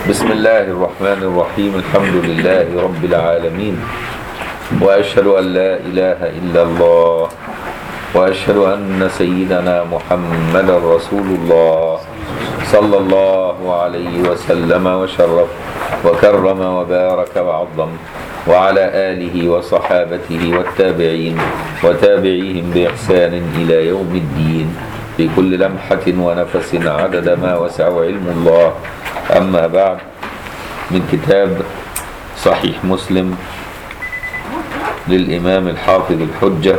بسم الله الرحمن الرحيم الحمد لله رب العالمين وأشهد أن لا إله إلا الله وأشهد أن سيدنا محمد رسول الله صلى الله عليه وسلم وشرف وكرم وبارك وعظم وعلى آله وصحابته والتابعين وتابعيهم بإحسان إلى يوم الدين في كل لمحة ونفس عدد ما وسع علم الله أما بعد من كتاب صحيح مسلم للإمام الحافظ الحجة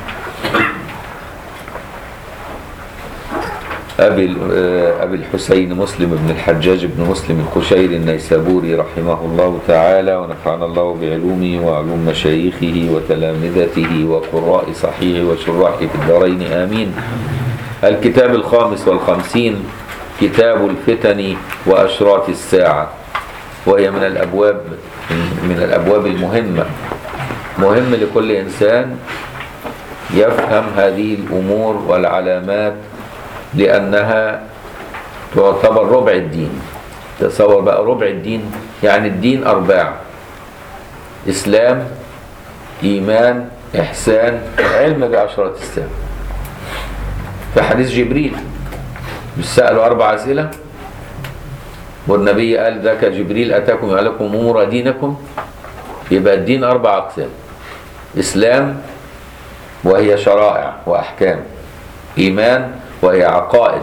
أبي أبي الحسين مسلم بن الحجاج بن مسلم القشيري النيسابوري رحمه الله تعالى ونفعنا الله بعلومه وعلوم مشايخه وتلامذته وقراء صحيح وشراحه في الدارين آمين الكتاب الخامس والخمسين كتاب الفتن وأشراط الساعة وهي من الأبواب من الأبواب المهمة مهم لكل إنسان يفهم هذه الأمور والعلامات لأنها تعتبر ربع الدين تصور بقى ربع الدين يعني الدين أرباع إسلام إيمان إحسان علم بأشراط الساعة في حديث جبريل مش سألوا أربع أسئلة والنبي قال ذاك جبريل أتاكم يعلمكم أمور دينكم يبقى الدين أربع أقسام إسلام وهي شرائع وأحكام إيمان وهي عقائد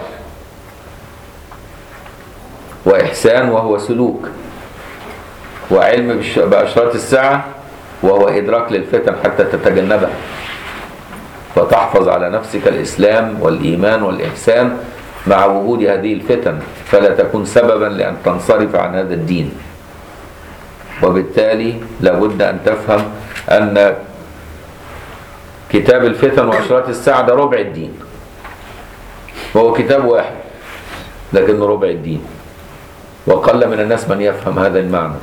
وإحسان وهو سلوك وعلم بأشراط الساعة وهو إدراك للفتن حتى تتجنبها فتحفظ على نفسك الإسلام والإيمان والإحسان مع وجود هذه الفتن فلا تكون سببا لأن تنصرف عن هذا الدين وبالتالي لابد أن تفهم أن كتاب الفتن وأشراط الساعة ده ربع الدين وهو كتاب واحد لكنه ربع الدين وقل من الناس من يفهم هذا المعنى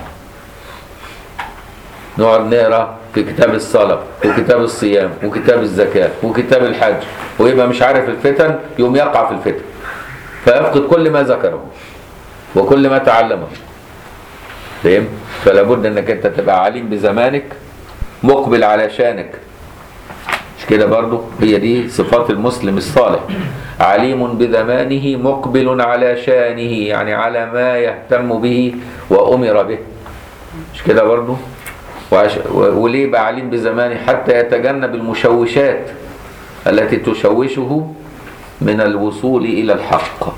نقعد نقرا في كتاب الصلاة وكتاب الصيام وكتاب الزكاة وكتاب الحج ويبقى مش عارف الفتن يوم يقع في الفتن فيفقد كل ما ذكره وكل ما تعلمه فهم؟ فلا بد انك انت تبقى عليم بزمانك مقبل على شانك مش كده برضو هي دي صفات المسلم الصالح عليم بزمانه مقبل على شانه يعني على ما يهتم به وأمر به مش كده برضو وعش... وليه بقى عليم بزمانه حتى يتجنب المشوشات التي تشوشه من الوصول إلى الحق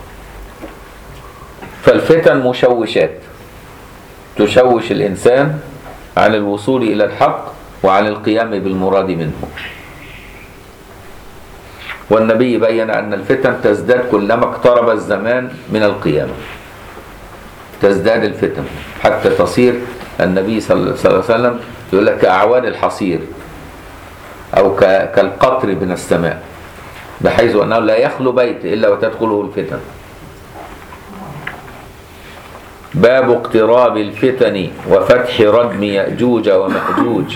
فالفتن مشوشات تشوش الإنسان عن الوصول إلى الحق وعن القيام بالمراد منه والنبي بين أن الفتن تزداد كلما اقترب الزمان من القيامة تزداد الفتن حتى تصير النبي صلى الله عليه وسلم يقول لك كأعوان الحصير أو كالقطر من السماء بحيث أنه لا يخلو بيت إلا وتدخله الفتن باب اقتراب الفتن وفتح ردم يأجوج ومأجوج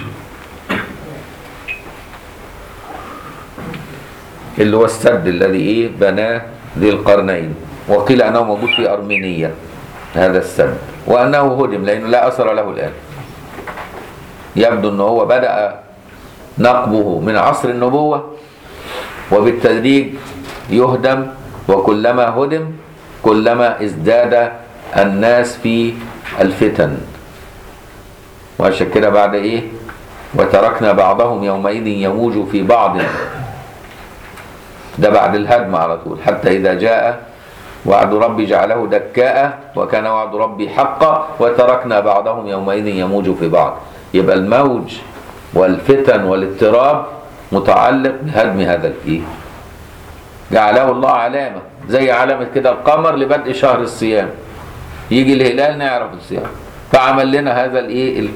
اللي هو السد الذي ايه بناه ذي القرنين وقيل انه موجود في ارمينيا هذا السد وانه هدم لانه لا اثر له الان يبدو انه هو بدا نقبه من عصر النبوه وبالتدريج يهدم وكلما هدم كلما ازداد الناس في الفتن وعشان كده بعد ايه وتركنا بعضهم يومئذ يموج في بعض ده بعد الهدم على طول حتى إذا جاء وعد ربي جعله دكاء وكان وعد ربي حقا وتركنا بعضهم يومئذ يموج في بعض يبقى الموج والفتن والاضطراب متعلق بهدم هذا الايه جعله الله علامة زي علامة كده القمر لبدء شهر الصيام يجي الهلال نعرف الصيام فعمل لنا هذا الايه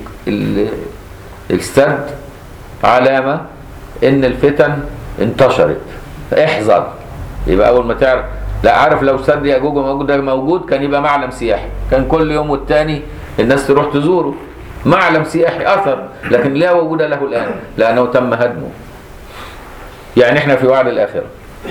السد علامة ان الفتن انتشرت احذر يبقى اول ما تعرف لا عارف لو سد ياجوج وماجوج ده موجود كان يبقى معلم سياحي كان كل يوم والتاني الناس تروح تزوره معلم سياحي اثر لكن لا وجود له الان لانه تم هدمه يعني احنا في وعد الاخره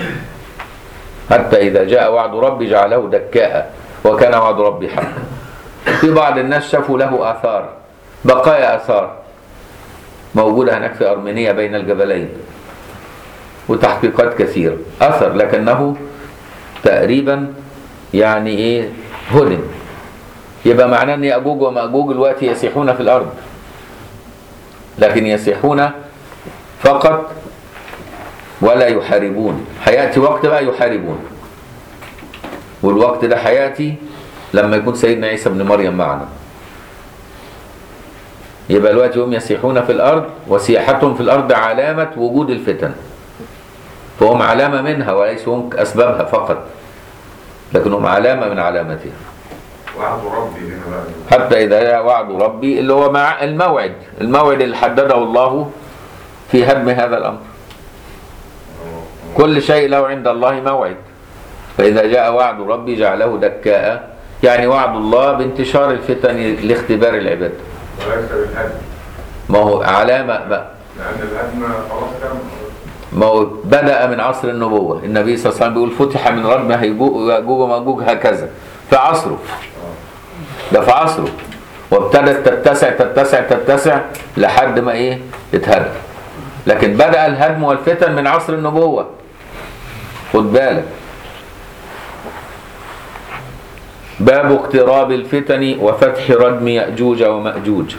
حتى اذا جاء وعد ربي جعله دكاء وكان وعد ربي حقا في بعض الناس شافوا له آثار بقايا آثار موجودة هناك في أرمينيا بين الجبلين وتحقيقات كثيرة أثر لكنه تقريبا يعني إيه هدم يبقى معناه أن يأجوج ومأجوج دلوقتي يسيحون في الأرض لكن يسيحون فقط ولا يحاربون هيأتي وقت بقى يحاربون والوقت ده هيأتي لما يكون سيدنا عيسى ابن مريم معنا يبقى دلوقتي هم يسيحون في الأرض وسياحتهم في الأرض علامة وجود الفتن فهم علامة منها وليسوا هم أسبابها فقط لكنهم علامة من علاماتها وعد ربي هنا بقى حتى إذا جاء وعد ربي اللي هو مع الموعد الموعد اللي حدده الله في هدم هذا الأمر كل شيء له عند الله موعد فإذا جاء وعد ربي جعله دكاء يعني وعد الله بانتشار الفتن لاختبار العباد وليس بالهدم ما هو علامة بقى لأن الهدم خلاص كان ما هو بدأ من عصر النبوة النبي صلى الله عليه وسلم بيقول فتح من ردم هيجوج ومأجوج هكذا في عصره ده في عصره وابتدت تتسع تتسع تتسع لحد ما ايه اتهدم لكن بدأ الهدم والفتن من عصر النبوة خد بالك باب اقتراب الفتن وفتح ردم يأجوج ومأجوج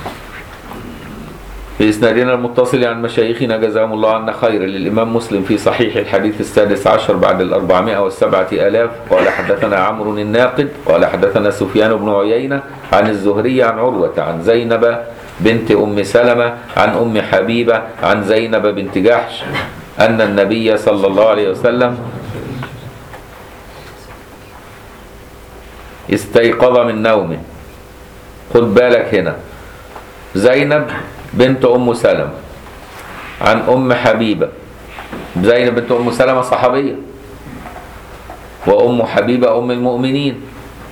في إسنادنا المتصل عن مشايخنا جزاهم الله عنا خير للإمام مسلم في صحيح الحديث السادس عشر بعد الأربعمائة والسبعة آلاف قال حدثنا عمرو الناقد قال حدثنا سفيان بن عيينة عن الزهري عن عروة عن زينب بنت أم سلمة عن أم حبيبة عن زينب بنت جحش أن النبي صلى الله عليه وسلم استيقظ من نومه خد بالك هنا زينب بنت أم سلمة عن أم حبيبة زينب بنت أم سلمة صحابية وأم حبيبة أم المؤمنين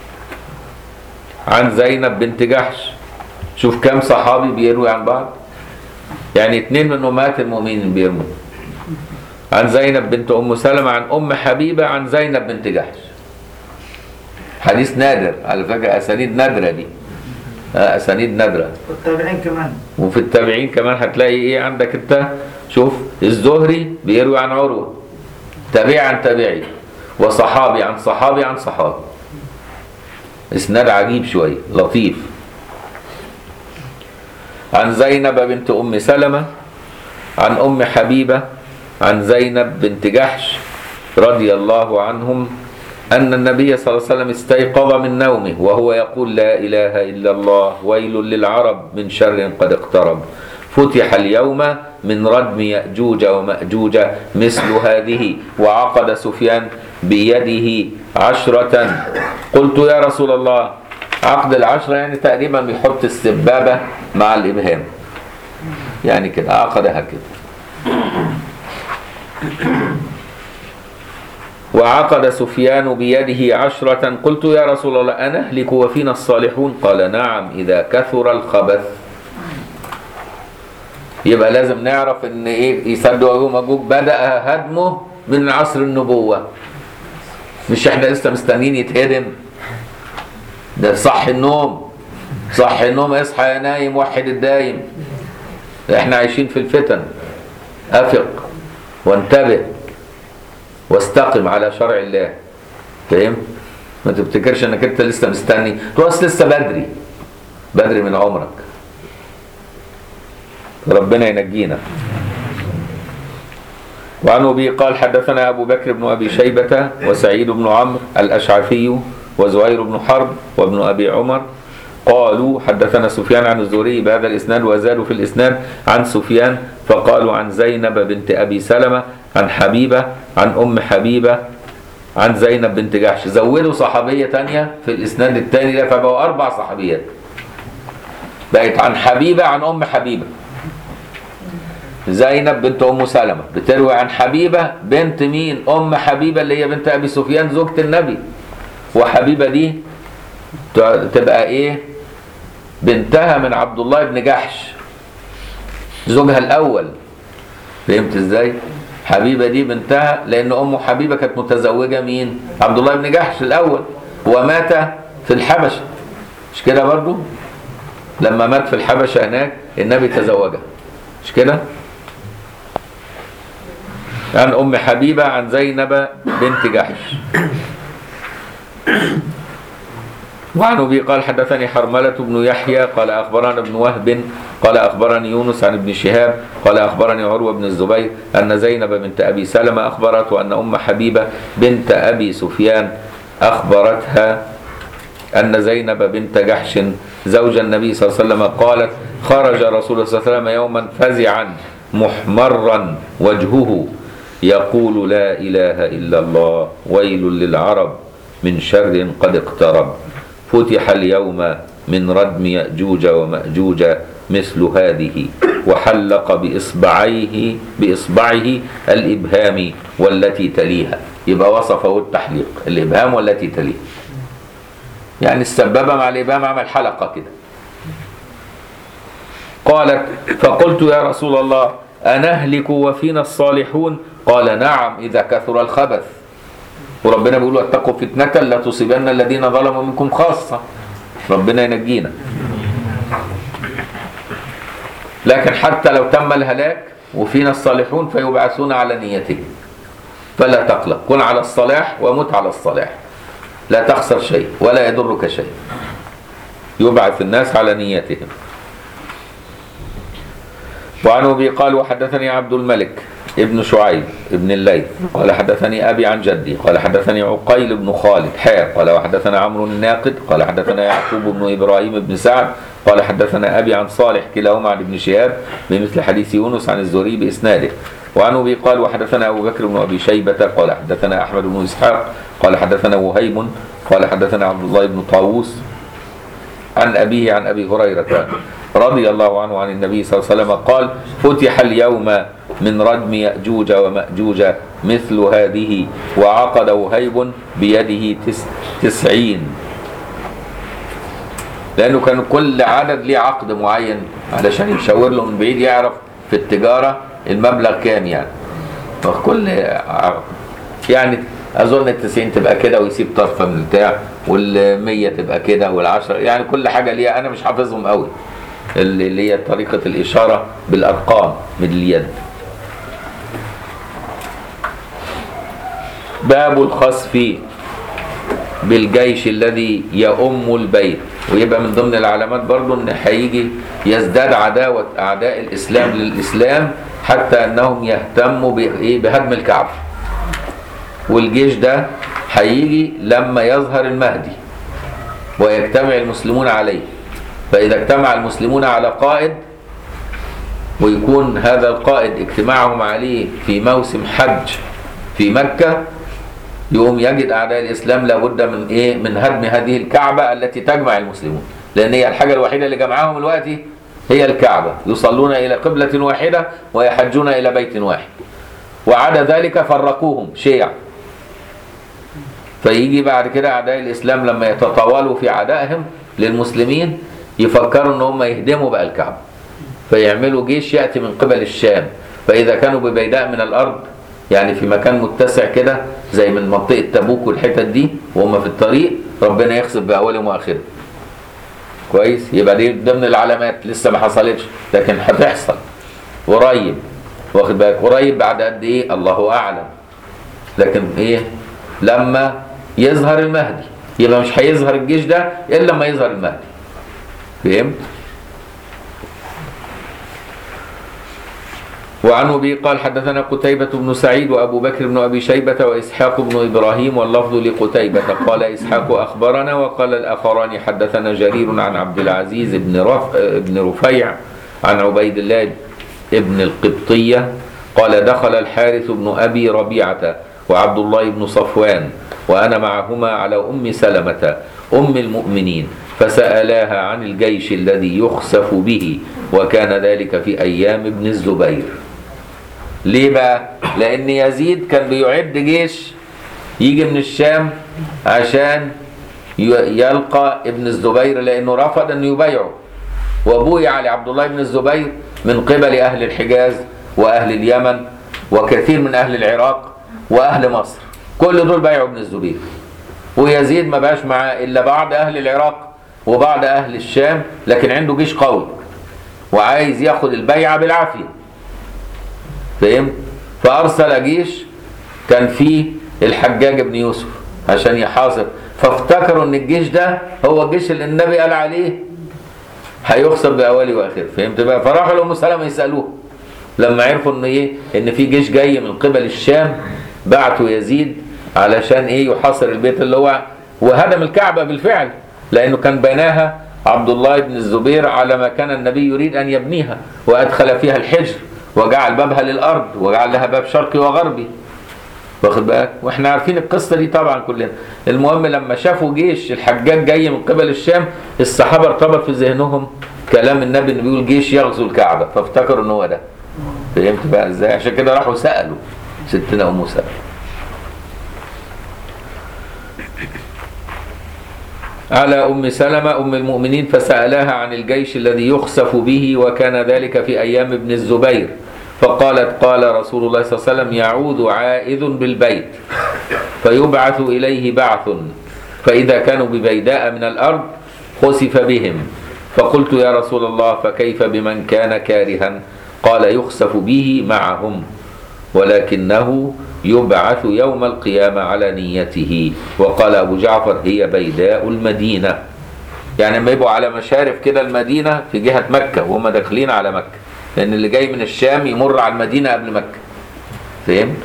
عن زينب بنت جحش شوف كم صحابي بيروي عن بعض يعني اتنين من أمهات المؤمنين بيرموا عن زينب بنت أم سلمة عن أم حبيبة عن زينب بنت جحش حديث نادر على فكرة أسانيد نادرة دي آه، أسانيد نادرة والتابعين كمان وفي التابعين كمان هتلاقي ايه عندك انت شوف الزهري بيروي عن عروه تابعي عن تابعي وصحابي عن صحابي عن صحابي اسناد عجيب شويه لطيف عن زينب بنت ام سلمه عن ام حبيبه عن زينب بنت جحش رضي الله عنهم أن النبي صلى الله عليه وسلم استيقظ من نومه وهو يقول لا إله إلا الله ويل للعرب من شر قد اقترب فتح اليوم من ردم يأجوج ومأجوج مثل هذه وعقد سفيان بيده عشرة قلت يا رسول الله عقد العشرة يعني تقريبا بيحط السبابة مع الإبهام يعني كده عقدها كده وعقد سفيان بيده عشرة قلت يا رسول الله أنهلك وفينا الصالحون قال نعم إذا كثر الخبث يبقى لازم نعرف ان ايه يسد وجوه مجوج بدأ هدمه من عصر النبوة مش احنا لسه مستنيين يتهدم ده صح النوم صح النوم اصحى يا نايم وحد الدايم احنا عايشين في الفتن افق وانتبه واستقم على شرع الله فاهم ما تفتكرش انك انت لسه مستني تقول أصل لسه بدري بدري من عمرك ربنا ينجينا وعن أبي قال حدثنا أبو بكر بن أبي شيبة وسعيد بن عمرو الأشعثي وزهير بن حرب وابن أبي عمر قالوا حدثنا سفيان عن الزهري بهذا الإسناد وزادوا في الإسناد عن سفيان فقالوا عن زينب بنت أبي سلمة عن حبيبة عن أم حبيبة عن زينب بنت جحش زودوا صحابية تانية في الإسناد الثاني ده فبقوا أربع صحابيات بقت عن حبيبة عن أم حبيبة زينب بنت ام سلمة بتروي عن حبيبة بنت مين ام حبيبة اللي هي بنت ابي سفيان زوجة النبي وحبيبة دي ت- تبقى ايه بنتها من عبد الله بن جحش زوجها الاول فهمت ازاي حبيبة دي بنتها لان ام حبيبة كانت متزوجة مين عبد الله بن جحش الاول ومات في الحبشة مش كده برضو لما مات في الحبشة هناك النبي تزوجها مش كده عن أم حبيبة عن زينب بنت جحش وعن ابي قال حدثني حرملة بن يحيى قال اخبرنا ابن وهب قال اخبرني يونس عن ابن شهاب قال اخبرني عروه بن الزبير ان زينب بنت ابي سلمة اخبرت وان ام حبيبه بنت ابي سفيان اخبرتها ان زينب بنت جحش زوج النبي صلى الله عليه وسلم قالت خرج رسول الله صلى الله عليه وسلم يوما فزعا محمرا وجهه يقول لا اله الا الله ويل للعرب من شر قد اقترب فتح اليوم من ردم يأجوج ومأجوج مثل هذه وحلق بإصبعيه بإصبعه الإبهام والتي تليها يبقى وصفه التحليق الإبهام والتي تليها يعني السبابة مع الإبهام عمل حلقة كده قالت فقلت يا رسول الله أنهلك وفينا الصالحون قال نعم إذا كثر الخبث وربنا بيقول واتقوا فتنة لا تصيبن الذين ظلموا منكم خاصة ربنا ينجينا لكن حتى لو تم الهلاك وفينا الصالحون فيبعثون على نيتهم فلا تقلق كن على الصلاح ومت على الصلاح لا تخسر شيء ولا يضرك شيء يبعث الناس على نيتهم وعن ابي قال وحدثني عبد الملك ابن شعيب ابن الليث قال حدثني ابي عن جدي قال حدثني عقيل بن خالد حاء قال وحدثنا عمرو الناقد قال حدثنا يعقوب بن ابراهيم بن سعد قال حدثنا ابي عن صالح كلاهما عن ابن شهاب بمثل حديث يونس عن الزهري باسناده وعن ابي قال وحدثنا ابو بكر بن ابي شيبه قال حدثنا احمد بن اسحاق قال حدثنا وهيب قال حدثنا عبد الله بن طاووس عن أبيه عن أبي هريرة رضي الله عنه عن النبي صلى الله عليه وسلم قال فتح اليوم من ردم يأجوج ومأجوج مثل هذه وعقد وهيب بيده تس تسعين لأنه كان كل عدد ليه عقد معين علشان يشاور له من بعيد يعرف في التجارة المبلغ كام يعني فكل عقد يعني اظن ال 90 تبقى كده ويسيب طرفه من البتاع وال 100 تبقى كده وال10 يعني كل حاجه ليها انا مش حافظهم قوي اللي هي طريقه الاشاره بالارقام من اليد باب الخسف بالجيش الذي يؤم البيت ويبقى من ضمن العلامات برضو ان هيجي يزداد عداوه اعداء الاسلام للاسلام حتى انهم يهتموا بايه بهدم الكعبه والجيش ده هيجي لما يظهر المهدي ويجتمع المسلمون عليه فإذا اجتمع المسلمون على قائد ويكون هذا القائد اجتماعهم عليه في موسم حج في مكة يقوم يجد أعداء الإسلام لابد من إيه من هدم هذه الكعبة التي تجمع المسلمون لأن هي الحاجة الوحيدة اللي جمعهم دلوقتي هي الكعبة يصلون إلى قبلة واحدة ويحجون إلى بيت واحد وعدا ذلك فرقوهم شيع فيجي بعد كده اعداء الاسلام لما يتطاولوا في عدائهم للمسلمين يفكروا ان هم يهدموا بقى الكعبه فيعملوا جيش ياتي من قبل الشام فاذا كانوا ببيداء من الارض يعني في مكان متسع كده زي من منطقه تبوك والحتت دي وهم في الطريق ربنا يخسف باولهم واخرهم كويس يبقى دي ضمن العلامات لسه ما حصلتش لكن هتحصل قريب واخد بالك قريب بعد قد ايه الله اعلم لكن ايه لما يظهر المهدي يبقى مش هيظهر الجيش ده الا لما يظهر المهدي فهمت وعن ابي قال حدثنا قتيبة بن سعيد وابو بكر بن ابي شيبة واسحاق بن ابراهيم واللفظ لقتيبة قال اسحاق اخبرنا وقال الاخران حدثنا جرير عن عبد العزيز بن رف... بن رفيع عن عبيد الله ابن القبطية قال دخل الحارث بن ابي ربيعة وعبد الله بن صفوان وأنا معهما على أم سلمة أم المؤمنين فسألاها عن الجيش الذي يخسف به وكان ذلك في أيام ابن الزبير ليه بقى؟ لأن يزيد كان بيعد جيش يجي من الشام عشان يلقى ابن الزبير لأنه رفض أن يبايعه وبويع لعبد الله بن الزبير من قبل أهل الحجاز وأهل اليمن وكثير من أهل العراق واهل مصر كل دول بايعوا ابن الزبير ويزيد ما بقاش معاه الا بعض اهل العراق وبعض اهل الشام لكن عنده جيش قوي وعايز ياخد البيعه بالعافيه فهمت فارسل جيش كان فيه الحجاج بن يوسف عشان يحاصر فافتكروا ان الجيش ده هو الجيش اللي النبي قال عليه هيخسر باوله واخره فهمت بقى فراحوا لام سلمة يسالوه لما عرفوا ان ايه ان في جيش جاي من قبل الشام بعتوا يزيد علشان ايه يحاصر البيت اللي هو وهدم الكعبه بالفعل لانه كان بناها عبد الله بن الزبير على ما كان النبي يريد ان يبنيها وادخل فيها الحجر وجعل بابها للارض وجعل لها باب شرقي وغربي واخد بالك واحنا عارفين القصه دي طبعا كلنا المهم لما شافوا جيش الحجاج جاي من قبل الشام الصحابه ارتبط في ذهنهم كلام النبي اللي بيقول جيش يغزو الكعبه فافتكروا ان هو ده فهمت بقى ازاي عشان كده راحوا سالوا ستنا ام سلمة على ام سلمة ام المؤمنين فسالها عن الجيش الذي يخسف به وكان ذلك في ايام ابن الزبير فقالت قال رسول الله صلى الله عليه وسلم يعود عائذ بالبيت فيبعث اليه بعث فاذا كانوا ببيداء من الارض خسف بهم فقلت يا رسول الله فكيف بمن كان كارها قال يخسف به معهم ولكنه يبعث يوم القيامة على نيته وقال أبو جعفر هي بيداء المدينة يعني لما يبقوا على مشارف كده المدينة في جهة مكة وهم داخلين على مكة لأن اللي جاي من الشام يمر على المدينة قبل مكة فهمت؟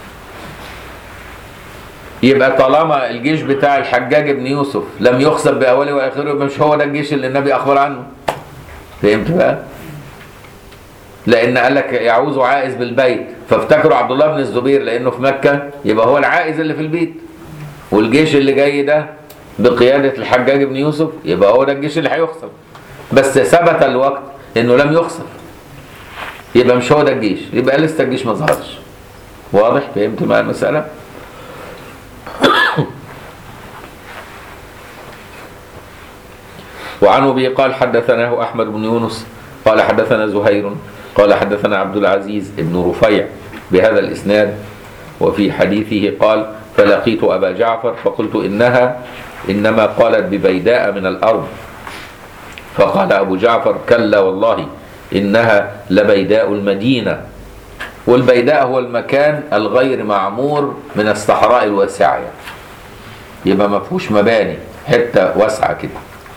يبقى طالما الجيش بتاع الحجاج بن يوسف لم يخسف بأوله وآخره يبقى مش هو ده الجيش اللي النبي أخبر عنه فهمت بقى؟ لان قال لك يعوز عائز بالبيت فافتكروا عبد الله بن الزبير لانه في مكه يبقى هو العائز اللي في البيت والجيش اللي جاي ده بقياده الحجاج بن يوسف يبقى هو ده الجيش اللي هيخسر بس ثبت الوقت انه لم يخسر يبقى مش هو ده الجيش يبقى لسه الجيش ما ظهرش واضح فهمت مع المساله وعن ابي قال حدثناه احمد بن يونس قال حدثنا زهير قال حدثنا عبد العزيز بن رفيع بهذا الاسناد وفي حديثه قال فلقيت ابا جعفر فقلت انها انما قالت ببيداء من الارض فقال ابو جعفر كلا والله انها لبيداء المدينه والبيداء هو المكان الغير معمور من الصحراء الواسعه يعني. يبقى ما فيهوش مباني حته واسعه كده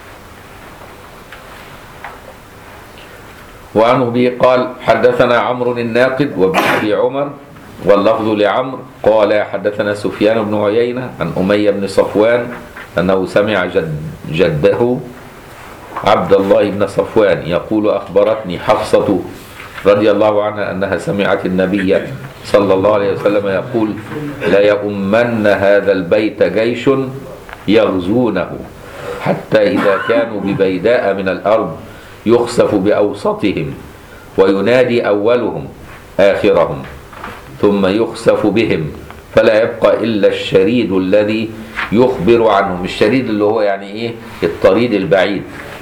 وعنه به قال حدثنا عمرو الناقد وابن ابي عمر واللفظ لعمرو قال حدثنا سفيان بن عيينه عن اميه بن صفوان انه سمع جد جده عبد الله بن صفوان يقول اخبرتني حفصه رضي الله عنها انها سمعت النبي صلى الله عليه وسلم يقول لا يؤمن هذا البيت جيش يغزونه حتى اذا كانوا ببيداء من الارض يخسف بأوسطهم وينادي أولهم آخرهم ثم يخسف بهم فلا يبقى إلا الشريد الذي يخبر عنهم الشريد اللي هو يعني إيه الطريد البعيد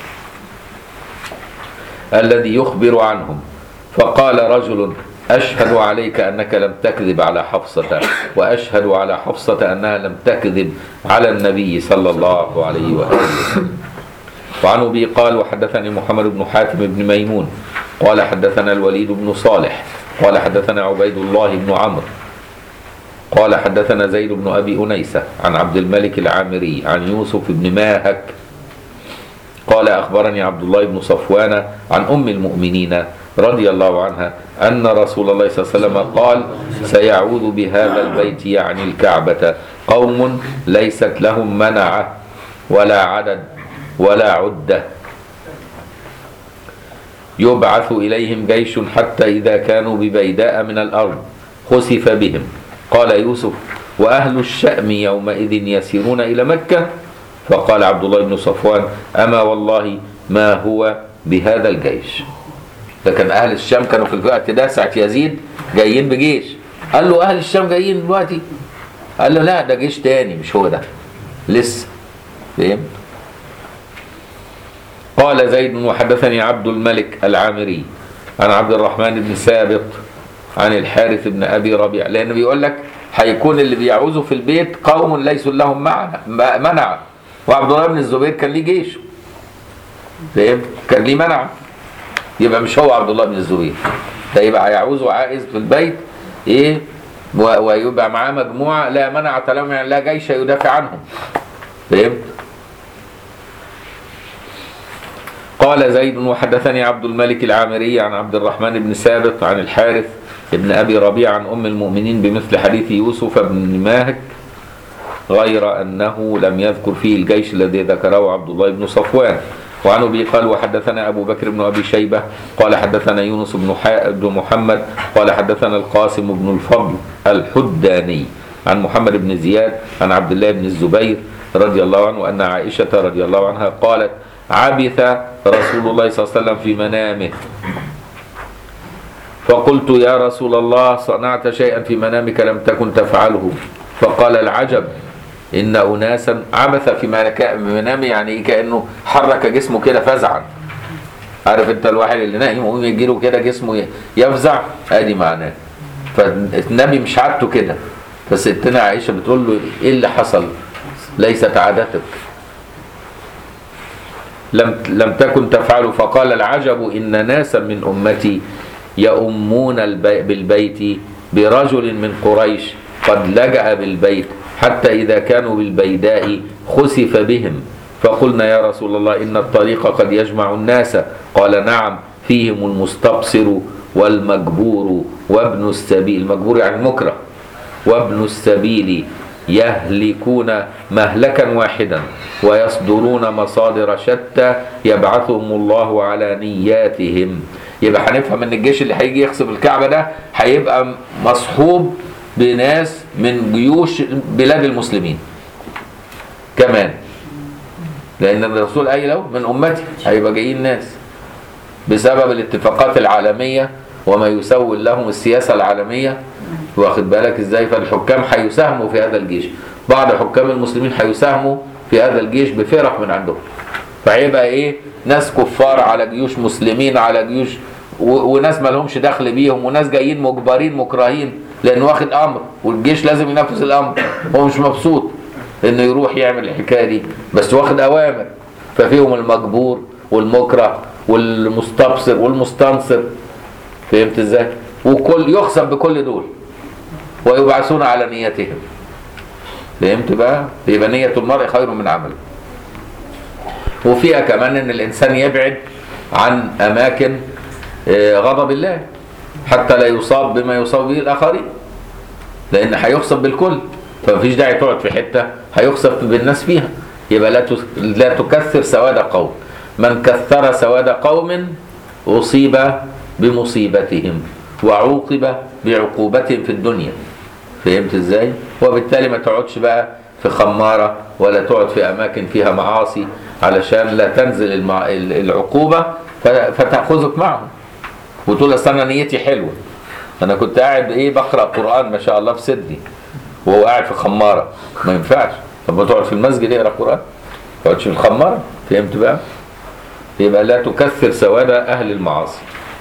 الذي يخبر عنهم فقال رجل أشهد عليك أنك لم تكذب على حفصة وأشهد على حفصة أنها لم تكذب على النبي صلى الله عليه وآله وسلم وعن ابي قال وحدثني محمد بن حاتم بن ميمون قال حدثنا الوليد بن صالح قال حدثنا عبيد الله بن عمرو قال حدثنا زيد بن ابي انيسه عن عبد الملك العامري عن يوسف بن ماهك قال اخبرني عبد الله بن صفوان عن ام المؤمنين رضي الله عنها ان رسول الله صلى الله عليه وسلم قال سيعود بهذا البيت يعني الكعبه قوم ليست لهم منعه ولا عدد ولا عدة يبعث إليهم جيش حتى إذا كانوا ببيداء من الأرض خسف بهم قال يوسف وأهل الشأم يومئذ يسيرون إلى مكة فقال عبد الله بن صفوان أما والله ما هو بهذا الجيش لكن أهل الشام كانوا في الوقت ده ساعة يزيد جايين بجيش قال له أهل الشام جايين دلوقتي قال له لا ده جيش تاني مش هو ده لسه فهمت قال زيد وحدثني عبد الملك العامري عن عبد الرحمن بن ثابت عن الحارث بن ابي ربيع لان بيقول لك هيكون اللي بيعوزوا في البيت قوم ليسوا لهم معنى منع وعبد الله بن الزبير كان ليه جيش فاهم كان ليه منع يبقى مش هو عبد الله بن الزبير ده يبقى هيعوزه عائز في البيت ايه و- ويبقى معاه مجموعه لا منع لهم يعني لا جيش يدافع عنهم فهمت قال زيد وحدثني عبد الملك العامري عن عبد الرحمن بن ثابت عن الحارث ابن ابي ربيع عن ام المؤمنين بمثل حديث يوسف بن ماهك غير انه لم يذكر فيه الجيش الذي ذكره عبد الله بن صفوان وعن ابي قال وحدثنا ابو بكر بن ابي شيبه قال حدثنا يونس بن حا- بن محمد قال حدثنا القاسم بن الفضل الحداني عن محمد بن زياد عن عبد الله بن الزبير رضي الله عنه ان عائشه رضي الله عنها قالت عبث رسول الله صلى الله عليه وسلم في منامه فقلت يا رسول الله صنعت شيئا في منامك لم تكن تفعله فقال العجب إن أناسا عبث في منك- منامه يعني إيه؟ كأنه حرك جسمه كده فزعا عارف انت الواحد اللي نايم يقوم يجي له كده جسمه ي- يفزع ادي معناه فالنبي مش عادته كده فستنا عائشه بتقول له ايه اللي حصل ليست عادتك لم لم تكن تفعل فقال العجب ان ناسا من امتي يؤمون البي بالبيت برجل من قريش قد لجأ بالبيت حتى إذا كانوا بالبيداء خسف بهم فقلنا يا رسول الله إن الطريق قد يجمع الناس قال نعم فيهم المستبصر والمجبور وابن السبيل المجبور يعني المكره وابن السبيل يهلكون مهلكا واحدا ويصدرون مصادر شتى يبعثهم الله على نياتهم يبقى هنفهم ان الجيش اللي هيجي يخسف الكعبه ده هيبقى مصحوب بناس من جيوش بلاد المسلمين كمان لان الرسول قايل له من امتي هيبقى جايين ناس بسبب الاتفاقات العالميه وما يسول لهم السياسه العالميه واخد بالك ازاي فالحكام هيساهموا في هذا الجيش بعض حكام المسلمين هيساهموا في هذا الجيش بفرق من عندهم فهيبقى ايه ناس كفار على جيوش مسلمين على جيوش و- وناس ما لهمش دخل بيهم وناس جايين مجبرين مكرهين لانه واخد امر والجيش لازم ينفذ الامر هو مش مبسوط انه يروح يعمل الحكايه دي بس واخد اوامر ففيهم المجبور والمكره والمستبصر والمستنصر فهمت ازاي وكل يخسف بكل دول ويبعثون على نيتهم فهمت بقى يبقى نية المرء خير من عمله وفيها كمان ان الانسان يبعد عن اماكن آه، غضب الله حتى لا يصاب بما يصاب به الاخرين لان هيخسف بالكل فمفيش داعي تقعد في حته هيخسف بالناس فيها يبقى لا تس- لا تكثر سواد قوم من كثر سواد قوم اصيب بمصيبتهم وعوقب بعقوبتهم في الدنيا فهمت ازاي وبالتالي ما تقعدش بقى في خمارة ولا تقعد في أماكن فيها معاصي علشان لا تنزل المع... ال- العقوبة ف... فتأخذك معهم وتقول أصل أنا نيتي حلوة أنا كنت قاعد إيه بقرأ قرآن ما شاء الله في سدي وهو قاعد في خمارة ما ينفعش طب ما تقعد في المسجد اقرا قرآن ما تقعدش في الخمارة فهمت بقى يبقى لا تكثر سواد أهل المعاصي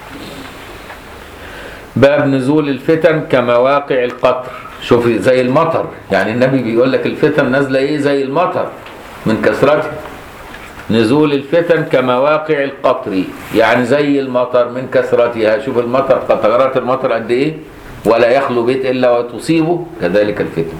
باب نزول الفتن كمواقع القطر شوف زي المطر يعني النبي بيقول لك الفتن نازله ايه زي المطر من كثرتها نزول الفتن كمواقع القطر يعني زي المطر من كثرتها شوف المطر قطرات المطر قد ايه ولا يخلو بيت الا وتصيبه كذلك الفتن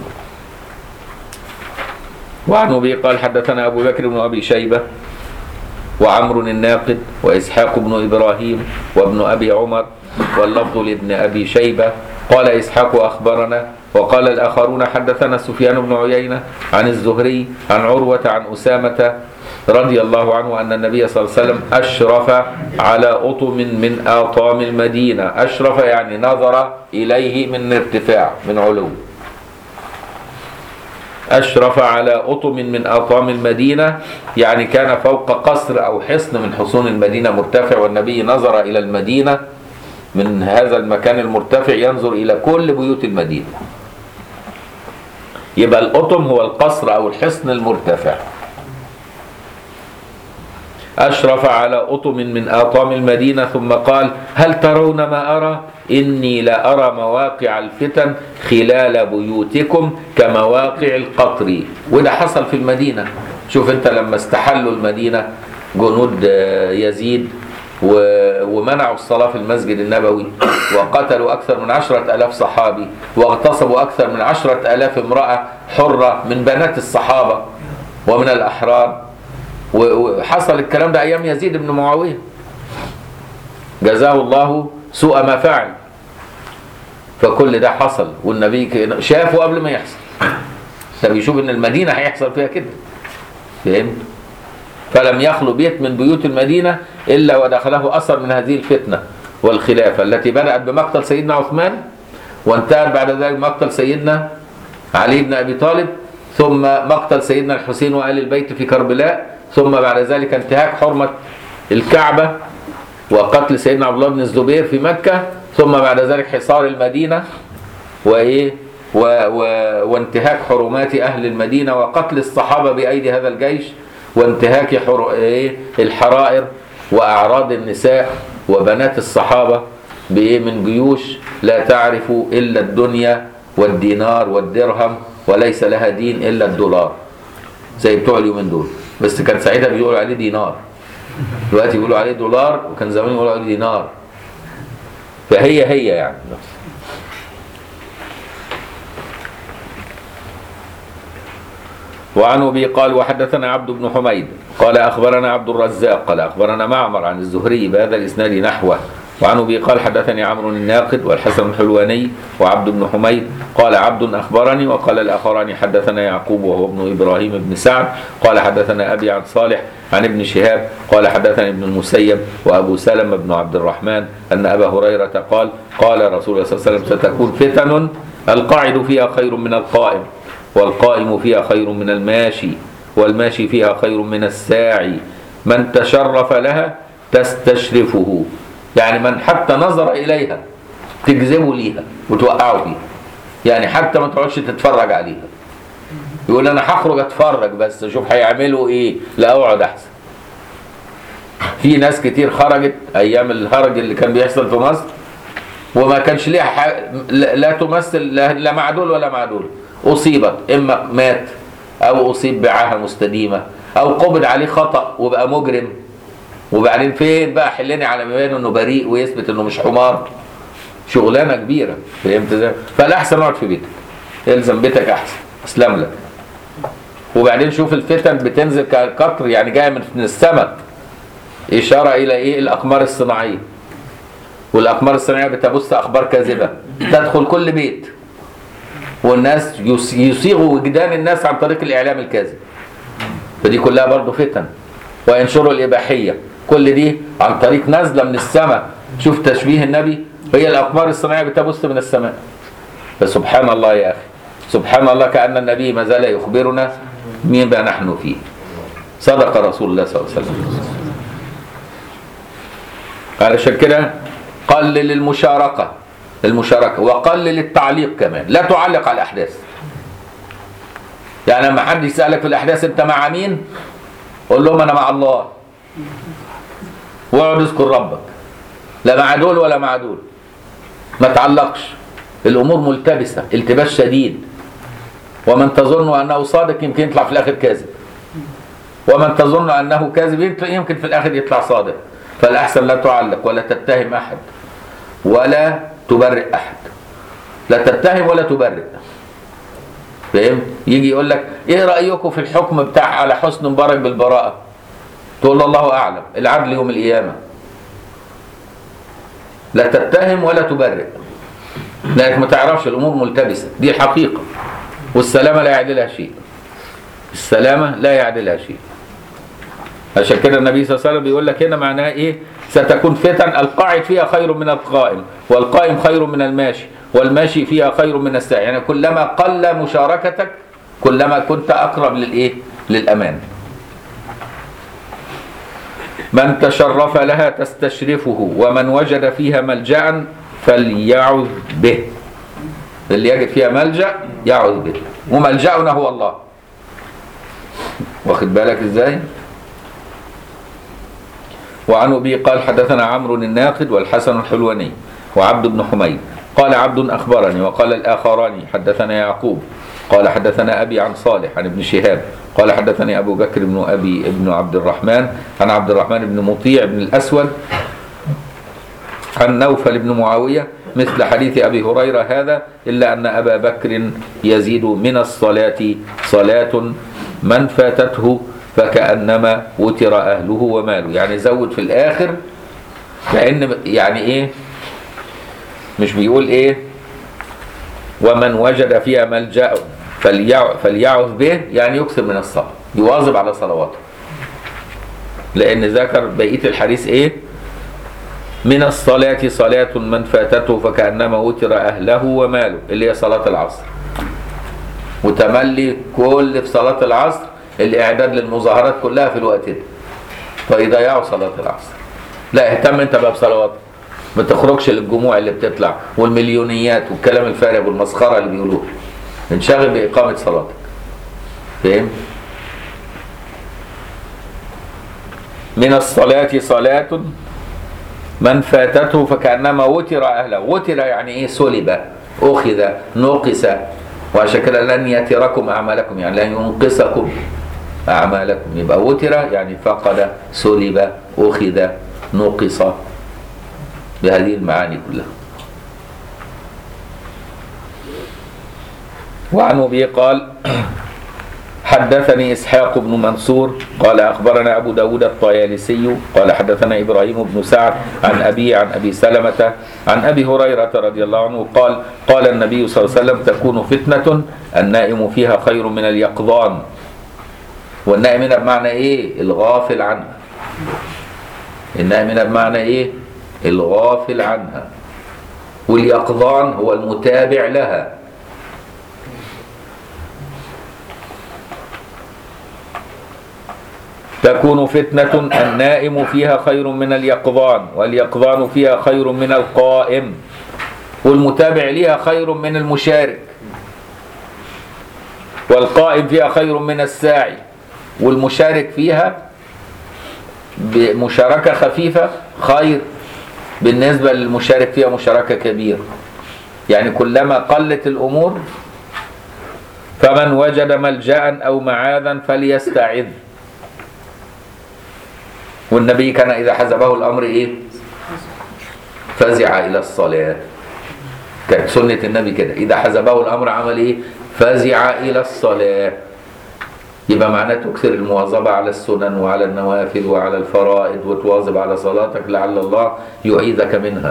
وعن ابي قال حدثنا ابو بكر بن ابي شيبه وعمرو الناقد وإسحاق بن إبراهيم وابن أبي عمر واللفظ لابن أبي شيبة قال إسحاق أخبرنا وقال الآخرون حدثنا سفيان بن عيينة عن الزهري عن عروة عن أسامة رضي الله عنه أن النبي صلى الله عليه وسلم أشرف على أطم من آطام المدينة أشرف يعني نظر إليه من ارتفاع من علو أشرف على أطم من أطام المدينة يعني كان فوق قصر أو حصن من حصون المدينة مرتفع والنبي نظر إلى المدينة من هذا المكان المرتفع ينظر إلى كل بيوت المدينة يبقى الأطم هو القصر أو الحصن المرتفع أشرف على أطم من آطام المدينة ثم قال هل ترون ما أرى إني لأرى مواقع الفتن خلال بيوتكم كمواقع القطر وده حصل في المدينة شوف أنت لما استحلوا المدينة جنود آه، يزيد و- ومنعوا الصلاة في المسجد النبوي وقتلوا أكثر من عشرة ألاف صحابي واغتصبوا أكثر من عشرة ألاف امرأة حرة من بنات الصحابة ومن الأحرار و- وحصل الكلام ده أيام يزيد بن معاوية جزاه الله سوء ما فعل فكل ده حصل والنبي ك- شافه قبل ما يحصل ده بيشوف ان المدينه هيحصل فيها كده فهمت فلم يخلو بيت من بيوت المدينه الا ودخله اثر من هذه الفتنه والخلافه التي بدات بمقتل سيدنا عثمان وانتهت بعد ذلك بمقتل سيدنا علي بن ابي طالب ثم مقتل سيدنا الحسين وال البيت في كربلاء ثم بعد ذلك انتهاك حرمه الكعبه وقتل سيدنا عبد الله بن الزبير في مكة ثم بعد ذلك حصار المدينة وإيه و و وانتهاك حرمات أهل المدينة وقتل الصحابة بأيدي هذا الجيش وانتهاك حر... إيه الحرائر وأعراض النساء وبنات الصحابة بإيه من جيوش لا تعرف إلا الدنيا والدينار والدرهم وليس لها دين إلا الدولار زي بتوع اليومين دول بس كان ساعتها بيقولوا عليه دينار دلوقتي بيقولوا عليه دولار وكان زمان يقولوا عليه دينار فهي هي يعني وعن ابي قال وحدثنا عبد بن حميد قال اخبرنا عبد الرزاق قال اخبرنا معمر عن الزهري بهذا الاسناد نحوه وعن ابي قال حدثني عمرو الناقد والحسن الحلواني وعبد بن حميد قال عبد اخبرني وقال الاخران حدثنا يعقوب وهو ابن ابراهيم بن سعد قال حدثنا ابي عن صالح عن ابن شهاب قال حدثني ابن المسيب وابو سلمة بن عبد الرحمن ان ابا هريره قال قال رسول الله صلى الله عليه وسلم ستكون فتن القاعد فيها خير من القائم والقائم فيها خير من الماشي والماشي فيها خير من الساعي من تشرف لها تستشرفه يعني من حتى نظر إليها تجذبه ليها وتوقعه فيها يعني حتى ما تقعدش تتفرج عليها يقول انا هخرج اتفرج بس اشوف هيعملوا ايه لا اقعد احسن في ناس كتير خرجت ايام الهرج اللي كان بيحصل في مصر وما كانش ليها ح... لا لا تمثل لا لا مع دول ولا مع دول اصيبت اما مات او اصيب بعاهه مستديمه او قبض عليه خطا وبقى مجرم وبعدين فين بقى حلني على ما يبان انه بريء ويثبت انه مش حمار شغلانه كبيره فهمت ازاي؟ فالاحسن اقعد في بيتك الزم بيتك احسن اسلم لك وبعدين شوف الفتن بتنزل كقطر يعني جايه من من السماء اشاره الى ايه الاقمار الصناعيه والاقمار الصناعيه بتبث اخبار كاذبه تدخل كل بيت والناس يس- يصيغوا وجدان الناس عن طريق الاعلام الكاذب فدي كلها برضه فتن وينشروا الاباحيه كل دي عن طريق نازله من السماء شوف تشبيه النبي هي الاقمار الصناعيه بتبث من السماء فسبحان الله يا اخي سبحان الله كان النبي ما زال يخبرنا مما نحن فيه صدق رسول الله صلى الله عليه وسلم علشان كده قلل المشاركه المشاركه وقلل التعليق كمان لا تعلق على الاحداث يعني لما حد يسالك في الاحداث انت مع مين قول لهم انا مع الله واقعد اذكر ربك لا مع دول ولا مع دول ما تعلقش الامور ملتبسه التباس شديد ومن تظن انه صادق يمكن يطلع في الاخر كاذب ومن تظن انه كاذب يمكن في الاخر يطلع صادق فالاحسن لا تعلق ولا تتهم احد ولا تبرئ احد لا تتهم ولا تبرئ فاهم يجي يقول لك ايه رايكم في الحكم بتاع على حسن مبارك بالبراءه تقول له الله اعلم العدل يوم القيامه لا تتهم ولا تبرئ لانك ما تعرفش الامور ملتبسه دي الحقيقه والسلامه لا يعدلها شيء السلامه لا يعدلها شيء عشان كده النبي صلى الله عليه وسلم بيقول لك هنا معناها ايه ستكون فتن القاعد فيها خير من القائم والقائم خير من الماشي والماشي فيها خير من الساعي يعني كلما قل مشاركتك كلما كنت اقرب للايه للامان من تشرف لها تستشرفه ومن وجد فيها ملجا فليعذ به اللي يجد فيها ملجا يعوذ به وملجانا هو الله واخد بالك ازاي وعن ابي قال حدثنا عمرو الناقد والحسن الحلواني وعبد بن حميد قال عبد اخبرني وقال الاخران حدثنا يعقوب قال حدثنا ابي عن صالح عن ابن شهاب قال حدثني أبو بكر بن أبي بن عبد الرحمن عن عبد الرحمن بن مطيع بن الأسود عن نوفل بن معاوية مثل حديث أبي هريرة هذا إلا أن أبا بكر يزيد من الصلاة صلاة من فاتته فكأنما وتر أهله وماله يعني زود في الآخر كأن يعني إيه مش بيقول إيه ومن وجد فيها ملجأ فليع- فليعث به يعني يكثر من الصلاة يواظب على صلواته لأن ذكر بقية الحديث إيه من الصلاة صلاة من فاتته فكأنما وتر أهله وماله اللي هي صلاة العصر وتملي كل في صلاة العصر الإعداد للمظاهرات كلها في الوقت ده فيضيعوا صلاة العصر لا اهتم انت بقى بصلواتك ما تخرجش للجموع اللي بتطلع والمليونيات والكلام الفارغ والمسخرة اللي بيقولوه انشغل بإقامة صلاتك فاهم؟ من الصلاة صلاة من فاتته فكأنما وتر أهله وتر يعني إيه سلب أخذ نقص وعشان كده لن يتركم أعمالكم يعني لن ينقصكم أعمالكم يبقى وتر يعني فقد سلب أخذ نقص بهذه المعاني كلها وعن أبي قال حدثني إسحاق بن منصور قال أخبرنا أبو داود الطيالسي قال حدثنا إبراهيم بن سعد عن أبي عن أبي سلمة عن أبي هريرة رضي الله عنه قال قال النبي صلى الله عليه وسلم تكون فتنة النائم فيها خير من اليقظان والنائم هنا بمعنى إيه الغافل عنها النائم هنا بمعنى إيه الغافل عنها واليقظان هو المتابع لها تكون فتنة النائم فيها خير من اليقظان واليقظان فيها خير من القائم والمتابع لها خير من المشارك والقائم فيها خير من الساعي والمشارك فيها بمشاركة خفيفة خير بالنسبة للمشارك فيها مشاركة كبيرة يعني كلما قلت الأمور فمن وجد ملجأ أو معاذا فليستعذ والنبي كان إذا حزبه الأمر إيه فزع إلى الصلاة كانت سنة النبي كده إذا حزبه الأمر عمل إيه فزع إلى الصلاة يبقى معناه تكثر المواظبة على السنن وعلى النوافل وعلى الفرائض وتواظب على صلاتك لعل الله يعيذك منها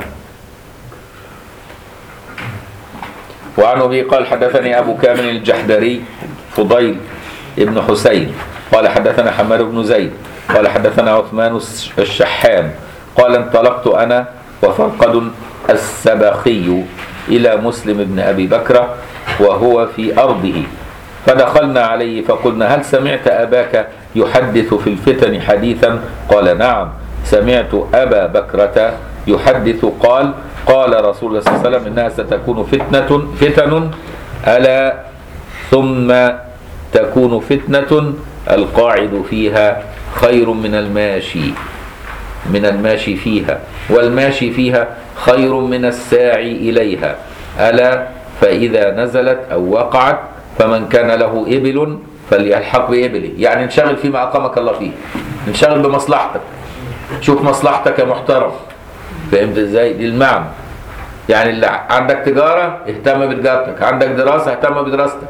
وعن أبي قال حدثني أبو كامل الجحدري فضيل ابن حسين قال حدثنا حماد بن زيد قال حدثنا عثمان الشحام قال انطلقت أنا وفرقد السبخي إلى مسلم بن أبي بكر وهو في أرضه فدخلنا عليه فقلنا هل سمعت أباك يحدث في الفتن حديثا قال نعم سمعت أبا بكرة يحدث قال قال رسول الله صلى الله عليه وسلم إنها ستكون فتنة فتن ألا ثم تكون فتنة القاعد فيها خير من الماشي من الماشي فيها والماشي فيها خير من الساعي إليها ألا فإذا نزلت أو وقعت فمن كان له إبل فليلحق بإبله يعني انشغل فيما أقامك الله فيه انشغل بمصلحتك شوف مصلحتك يا محترم فهمت ازاي دي المعنى يعني اللي عندك تجارة اهتم بتجارتك عندك دراسة اهتم بدراستك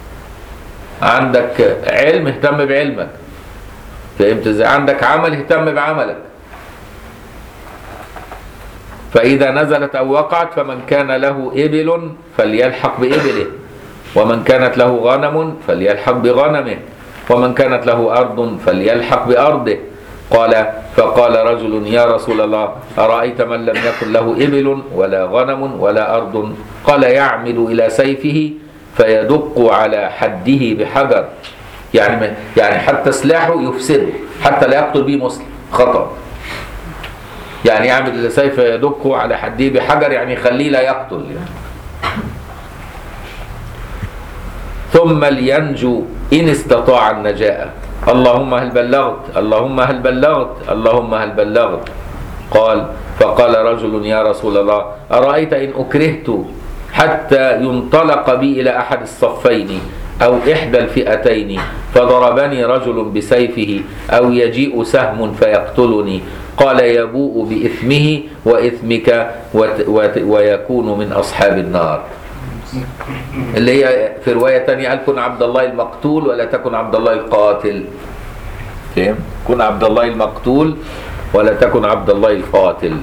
عندك علم اهتم بعلمك فهمت ازاي عندك عمل اهتم بعملك فإذا نزلت أو وقعت فمن كان له إبل فليلحق بإبله ومن كانت له غنم فليلحق بغنمه ومن كانت له أرض فليلحق بأرضه قال فقال رجل يا رسول الله أرأيت من لم يكن له إبل ولا غنم ولا أرض قال يعمد إلى سيفه فيدق على حده بحجر يعني يعني حتى سلاحه يفسده حتى لا يقتل به مسلم خطأ يعني يعمل إلى سيف يدقه على حده بحجر يعني يخليه لا يقتل يعني. ثم لينجو إن استطاع النجاة اللهم هل بلغت اللهم هل بلغت اللهم هل بلغت قال فقال رجل يا رسول الله أرأيت إن أكرهت حتى ينطلق بي إلى أحد الصفين أو إحدى الفئتين فضربني رجل بسيفه أو يجيء سهم فيقتلني قال يبوء بإثمه وإثمك وت- وت- ويكون من أصحاب النار اللي هي في رواية تانية قال كن عبد الله المقتول ولا تكن عبد الله القاتل فهم؟ كن عبد الله المقتول ولا تكن عبد الله القاتل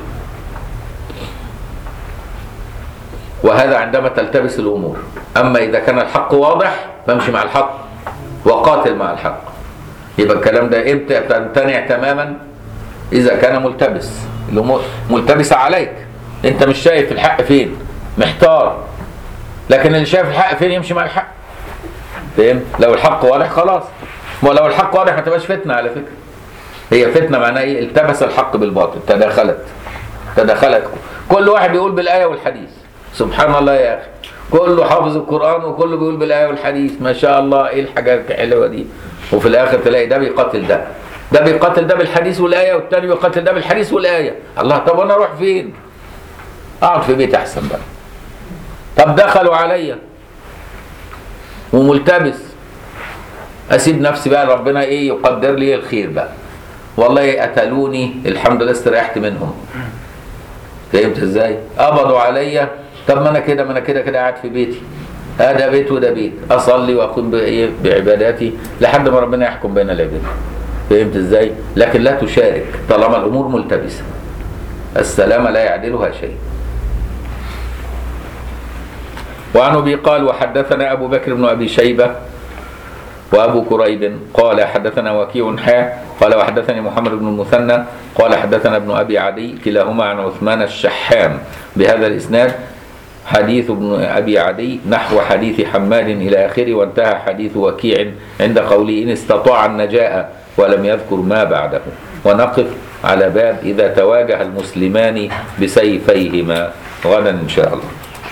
وهذا عندما تلتبس الأمور أما إذا كان الحق واضح فامشي مع الحق وقاتل مع الحق يبقى الكلام ده امتى تمتنع تماما إذا كان ملتبس الأمور ملتبسة عليك أنت مش شايف الحق فين محتار لكن اللي شايف الحق فين يمشي مع الحق فاهم لو الحق واضح خلاص ولو الحق واضح ما تبقاش فتنة على فكرة هي فتنة معناها ايه التبس الحق بالباطل تداخلت تداخلت كل واحد بيقول بالآية والحديث سبحان الله يا أخي كله حافظ القرآن وكله بيقول بالآية والحديث ما شاء الله ايه الحاجات الحلوة دي وفي الآخر تلاقي ده بيقاتل ده ده بيقاتل ده بالحديث والآية والتاني بيقاتل ده بالحديث والآية الله طب أنا أروح فين؟ أقعد في بيت أحسن بقى طب دخلوا عليا وملتبس اسيب نفسي بقى ربنا ايه يقدر لي الخير بقى والله قتلوني الحمد لله استريحت منهم فهمت ازاي قبضوا عليا طب ما انا كده ما انا كده كده قاعد في بيتي آه ده بيت وده بيت اصلي واقوم بايه بعباداتي لحد ما ربنا يحكم بين العباد فهمت ازاي لكن لا تشارك طالما الامور ملتبسه السلامه لا يعدلها شيء وعن ابي قال وحدثنا ابو بكر بن ابي شيبه وابو كريب قال حدثنا وكيع حا قال وحدثني محمد بن المثنى قال حدثنا ابن ابي عدي كلاهما عن عثمان الشحام بهذا الاسناد حديث ابن ابي عدي نحو حديث حماد الى اخره وانتهى حديث وكيع عند قوله ان استطاع النجاة ولم يذكر ما بعده ونقف على باب اذا تواجه المسلمان بسيفيهما غدا ان شاء الله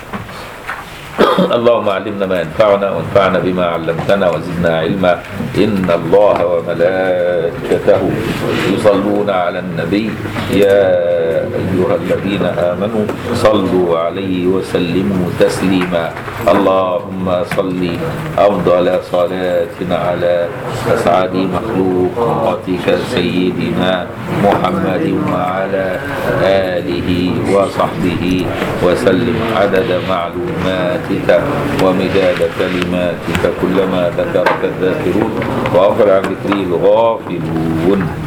اللهم علمنا ما ينفعنا وانفعنا بما علمتنا وزدنا علما إن الله وملائكته يصلون على النبي يا أيها الذين آمنوا صلوا عليه وسلموا تسليما اللهم صل أفضل صلاة على أسعد مخلوقاتك سيدنا محمد وعلى آله وصحبه وسلم عدد معلوماتك ومداد كلماتك كلما ذكرك الذاكرون وغفر عن ذكري الغافلون